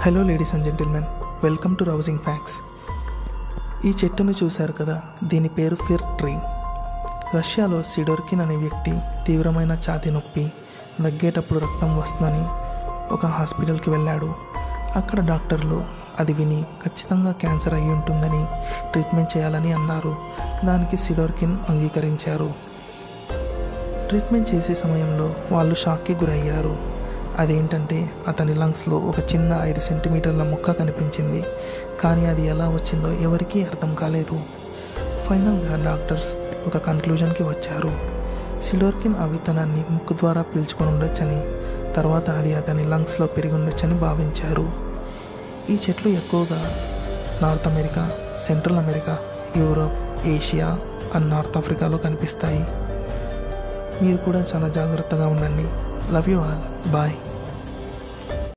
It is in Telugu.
hello ladies and gentlemen welcome to rousing facts ఈ చెట్టును చూశారు కదా దీని పేరు ఫిర్ ట్రీ రష్యాలో సిడోర్కిన్ అనే వ్యక్తి తీవ్రమైన ఛాతీ నొప్పి దగ్గేటప్పుడు రక్తం వస్తుందని ఒక హాస్పిటల్కి వెళ్ళాడు అక్కడ డాక్టర్లు అది విని ఖచ్చితంగా క్యాన్సర్ అయి ఉంటుందని ట్రీట్మెంట్ చేయాలని అన్నారు దానికి సిడోర్కిన్ అంగీకరించారు ట్రీట్మెంట్ చేసే సమయంలో వాళ్ళు షాక్కి గురయ్యారు అదేంటంటే అతని లంగ్స్లో ఒక చిన్న ఐదు సెంటీమీటర్ల ముక్క కనిపించింది కానీ అది ఎలా వచ్చిందో ఎవరికీ అర్థం కాలేదు ఫైనల్గా డాక్టర్స్ ఒక కన్క్లూజన్కి వచ్చారు సిడోర్కిన్ ఆ విత్తనాన్ని ముక్కు ద్వారా పీల్చుకొని ఉండొచ్చని తర్వాత అది అతని లంగ్స్లో పెరిగి ఉండొచ్చని భావించారు ఈ చెట్లు ఎక్కువగా north America central America Europe Asia and north ఆఫ్రికాలో కనిపిస్తాయి మీరు కూడా చాలా జాగ్రత్తగా ఉండండి లవ్ యూ ఆల్ బాయ్